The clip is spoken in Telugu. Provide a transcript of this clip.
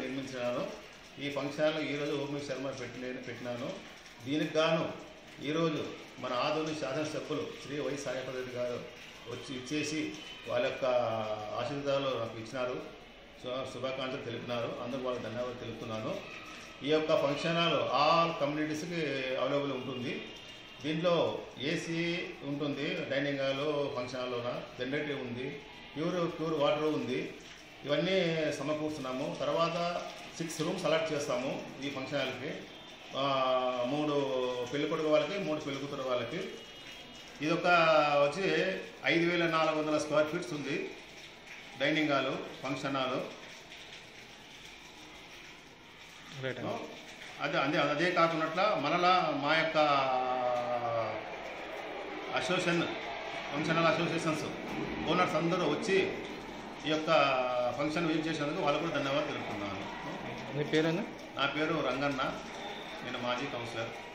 నిర్మించినాను ఈ ఫంక్షన్ హాల్ ఈరోజు ఓమి శర్మ పెట్టి పెట్టినాను దీనికి గాను ఈరోజు మన ఆధునిక శాసనసభ్యులు శ్రీ వై సాయిపద రెడ్డి గారు వచ్చి ఇచ్చేసి వాళ్ళ యొక్క ఆశీర్వాదాలు నాకు ఇచ్చినారు శు- శుభాకాంక్షలు తెలిపినారు అందుకు వాళ్ళకి ధన్యవాదాలు తెలుపుతున్నాను ఈ యొక్క ఫంక్షన్ హాల్ ఆల్ కమ్యూనిటీస్కి అవైలబుల్ ఉంటుంది దీంట్లో ఏసీ ఉంటుంది డైనింగ్ హాల్ ఫంక్షన్ హాల్లోన జనరేటర్ ఉంది ప్యూర్ ప్యూర్ వాటర్ ఉంది ఇవన్నీ సమకూరుస్తున్నాము తర్వాత సిక్స్ రూమ్స్ అలాట్ చేస్తాము ఈ ఫంక్షన్ హాల్కి ఆ, మూడు పెళ్లి కొడుకు వాళ్ళకి మూడు పెళ్లి కూతురు వాళ్ళకి ఇది ఒక వచ్చి ఐదు వేల నాలుగు వందల స్క్వేర్ ఫీట్స్ ఉంది dining hall function hall right అండి అదే అదే అదే కాకుండా మనలా మా యొక్క అసోసియేషన్ ఫంక్షనల్ అసోసియేషన్స్ ఓనర్స్ అందరూ వచ్చి ఈ యొక్క ఫంక్షన్ విజిట్ చేసినందుకు వాళ్ళకు కూడా ధన్యవాదాలు తెలుపుతున్నాను మీ పేరేనా నా పేరు రంగన్న నేను మాజీ కౌన్సిలర్